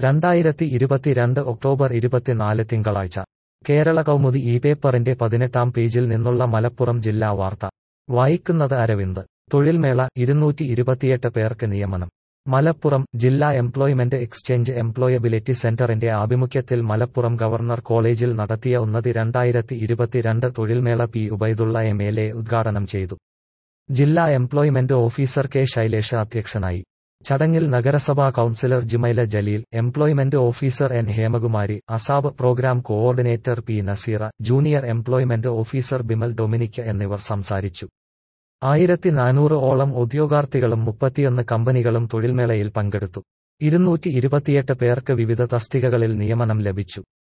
രണ്ടായിരത്തി ഇരുപത്തിരണ്ട് ഒക്ടോബർ ഇരുപത്തിനാല് തിങ്കളാഴ്ച കേരള കൗമുദി ഈ പേപ്പറിന്റെ പതിനെട്ടാം പേജിൽ നിന്നുള്ള മലപ്പുറം ജില്ലാ വാർത്ത വായിക്കുന്നത് അരവിന്ദ് തൊഴിൽമേള ഇരുന്നൂറ്റി ഇരുപത്തിയെട്ട് പേർക്ക് നിയമനം മലപ്പുറം ജില്ലാ എംപ്ലോയ്മെന്റ് എക്സ്ചേഞ്ച് എംപ്ലോയബിലിറ്റി സെന്ററിന്റെ ആഭിമുഖ്യത്തിൽ മലപ്പുറം ഗവർണർ കോളേജിൽ നടത്തിയ ഉന്നതി രണ്ടായിരത്തി ഇരുപത്തിരണ്ട് തൊഴിൽമേള P Ubaidulla M L A ഉദ്ഘാടനം ചെയ്തു ജില്ലാ എംപ്ലോയ്മെന്റ് ഓഫീസർ കെ ശൈലേഷ അധ്യക്ഷനായി ചടങ്ങിൽ നഗരസഭാ councillor Jumaila Jaleel employment officer N Hemakumari ASAP programme coordinator P Naseera junior employment officer Bimal Dominic എന്നിവർ സംസാരിച്ചു ആയിരത്തി നാനൂറ് ഓളം ഉദ്യോഗാർത്ഥികളും മുപ്പത്തിയൊന്ന് കമ്പനികളും തൊഴിൽമേളയിൽ പങ്കെടുത്തു ഇരുന്നൂറ്റി ഇരുപത്തിയെട്ട് പേർക്ക് വിവിധ തസ്തികകളിൽ നിയമനം ലഭിച്ചു